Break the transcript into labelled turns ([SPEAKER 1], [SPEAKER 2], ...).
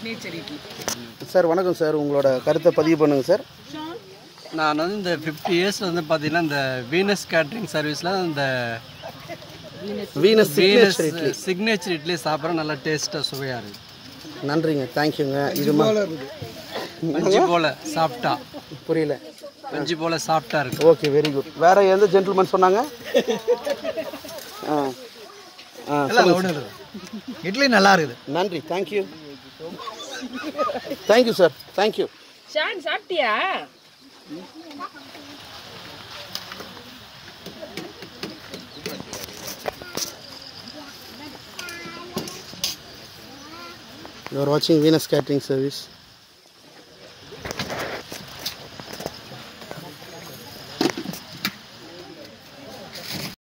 [SPEAKER 1] Signature idli
[SPEAKER 2] sir வணக்கம் sir உங்களோட கருத்தை பதிவு பண்ணுங்க சார்
[SPEAKER 3] நான் வந்து இந்த ஃபிஃப்டி இயர்ஸ் வந்து பார்த்தீங்கன்னா இந்த வீனஸ் கேட்ரிங் சர்வீஸில் இந்த
[SPEAKER 2] Venus
[SPEAKER 3] Venus
[SPEAKER 2] signature idli
[SPEAKER 3] signature idli சாப்பிட்ற நல்லா டேஸ்ட்டாக சுவையாக இருக்குது
[SPEAKER 2] நன்றிங்க தேங்க்யூங்க இது மா-
[SPEAKER 3] பஞ்சு போல் சாப்பிட்டா
[SPEAKER 2] புரியல
[SPEAKER 3] பஞ்சு போல் சாஃப்டாக இருக்குது
[SPEAKER 2] ஓகே வெரி குட் வேற எந்த ஜென்டில்மேன் சொன்னாங்க ஆ ஆ சொல்லுங்க சார்.
[SPEAKER 4] இட்லி நல்லா இருக்குது
[SPEAKER 2] நன்றி thank you thank you sir thank you
[SPEAKER 1] Shaan சாப்பிட்டியா
[SPEAKER 2] You are watching Venus Catering Service.